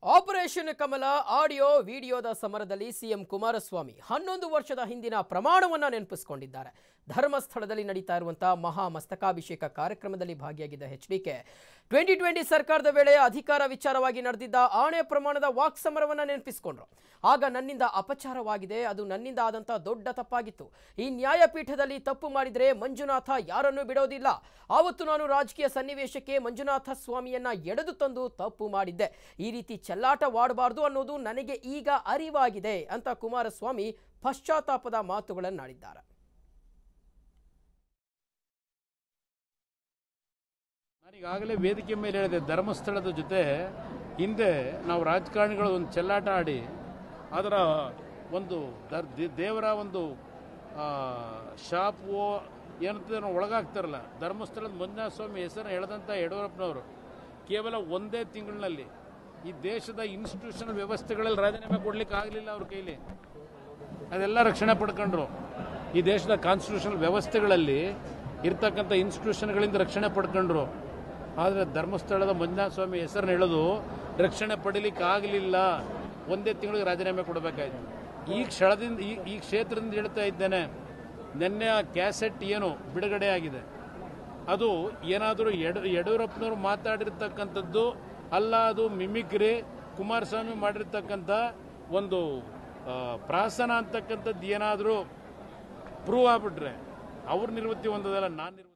operation ಕಮಲ audio ವಿಡಿಯೋದ ಸಮರದಲ್ಲಿ CM Kumaraswamy ಹನ್ನೊಂದು ವರ್ಷದ ಹಿಂದಿನ ಪ್ರಮಾಣವನ್ನ ನೆನಪಿಸಿಕೊಂಡಿದ್ದಾರೆ ಧರ್ಮಸ್ಥಳದಲ್ಲಿ ನಡೀತಾ ಇರುವಂತಹ ಮಹಾ ಮಸ್ತಕಾಭಿಷೇಕ ಕಾರ್ಯಕ್ರಮದಲ್ಲಿ ಭಾಗಿಯಾಗಿದ್ದ ಎಚ್ಡಿಕೆ ಟ್ವೆಂಟಿ ಟ್ವೆಂಟಿ ಸರ್ಕಾರದ ವೇಳೆ ಅಧಿಕಾರ ವಿಚಾರವಾಗಿ ನಡೆದಿದ್ದ ಆಣೆ ಪ್ರಮಾಣದ ವಾಕ್ ಸಮರವನ್ನ ನೆನಪಿಸಿಕೊಂಡ್ರು ಆಗ ನನ್ನಿಂದ ಅಪಚಾರವಾಗಿದೆ ಅದು ನನ್ನಿಂದ ಆದಂತ ದೊಡ್ಡ ತಪ್ಪಾಗಿತ್ತು ಈ ನ್ಯಾಯಪೀಠದಲ್ಲಿ ತಪ್ಪು ಮಾಡಿದ್ರೆ ಮಂಜುನಾಥ ಯಾರನ್ನೂ ಬಿಡೋದಿಲ್ಲ ಆವತ್ತು ನಾನು ರಾಜಕೀಯ ಸನ್ನಿವೇಶಕ್ಕೆ ಮಂಜುನಾಥ ಸ್ವಾಮಿಯನ್ನ ಎಳೆದು ತಂದು ತಪ್ಪು ಮಾಡಿದ್ದೆ ಈ ರೀತಿ ಚೆಲ್ಲಾಟವಾಡಬಾರ್ದು ಅನ್ನೋದು ನನಗೆ ಈಗ ಅರಿವಾಗಿದೆ ಅಂತ ಕುಮಾರಸ್ವಾಮಿ ಪಶ್ಚಾತ್ತಾಪದ ಮಾತುಗಳನ್ನಾಡಿದ್ದಾರೆ ನಾನೀಗಾಗಲೇ ವೇದಿಕೆ ಮೇಲೆ ಹೇಳಿದೆ ಧರ್ಮಸ್ಥಳದ ಜೊತೆ ಹಿಂದೆ ನಾವು ರಾಜಕಾರಣಿಗಳು ಒಂದು ಚೆಲ್ಲಾಟ ಆಡಿ ಅದರ ಒಂದು ದರ್- ದೇ- ದೇವರ ಒಂದು ಆ, ಶಾಪು ಏನಂತ ಒಳಗಾಗ್ತಾರಲ್ಲ ಧರ್ಮಸ್ಥಳದ ಮಂಜುನಾಥ ಸ್ವಾಮಿ ಹೆಸರನ್ನು ಎಳೆದಂಥ ಯಡಿಯೂರಪ್ಪನವರು ಕೇವಲ ಒಂದೇ ತಿಂಗಳಿನಲ್ಲಿ ಈ ದೇಶದ ಇನ್ಸ್ಟಿಟ್ಯೂಷನಲ್ ವ್ಯವಸ್ಥೆಗಳಲ್ಲಿ ರಾಜೀನಾಮೆ ಕೊಡ್ಲಿಕ್ಕೆ ಆಗಲಿಲ್ಲ ಅವ್ರ ಕೈಲಿ ಅದೆಲ್ಲ ರಕ್ಷಣೆ ಪಡ್ಕೊಂಡ್ರು ಈ ದೇಶದ ಕಾನ್ಸ್ಟಿಟ್ಯೂಷನಲ್ ವ್ಯವಸ್ಥೆಗಳಲ್ಲಿ ಇರ್ತಕ್ಕಂಥ ಇನ್ಸ್ಟಿಟ್ಯೂಷನ್ಗಳಿಂದ ರಕ್ಷಣೆ ಪಡ್ಕೊಂಡ್ರು ಆದರೆ ಧರ್ಮಸ್ಥಳದ ಮಂಜುನಾಥ ಸ್ವಾಮಿ ಹೆಸರನ್ನ ಹೇಳೋದು ರಕ್ಷಣೆ ಪಡೀಲಿಕ್ಕೆ ಆಗಲಿಲ್ಲ ಒಂದೇ ತಿಂಗಳಿಗೆ ರಾಜೀನಾಮೆ ಕೊಡಬೇಕಾಯ್ತು ಈ ಕ್ಷಣದಿಂದ ಈ ಈ ಕ್ಷೇತ್ರದಿಂದ ಹೇಳ್ತಾ ಇದ್ದೇನೆ ನಿನ್ನೆ ಆ ಕ್ಯಾಸೆಟ್ ಏನು ಬಿಡುಗಡೆ ಆಗಿದೆ ಅದು ಏನಾದರೂ ಯಡ್ ಯಡಿಯೂರಪ್ಪನವರು ಮಾತಾಡಿರ್ತಕ್ಕಂಥದ್ದು ಅಲ್ಲ ಅದು ಮಿಮಿಕ್ರಿ ಕುಮಾರಸ್ವಾಮಿ ಮಾಡಿರ್ತಕ್ಕಂಥ ಒಂದು ಆ, ಪ್ರಾಸನ ಅಂತಕ್ಕಂಥದ್ದು ಏನಾದರೂ ಪ್ರೂವ್ ಆಗ್ಬಿಟ್ರೆ ಅವ್ರ ನಿರ್ವೃತ್ತಿ ಹೊಂದೋದಲ್ಲ ನಾನು ನಿರ್ವೃತ್ತಿ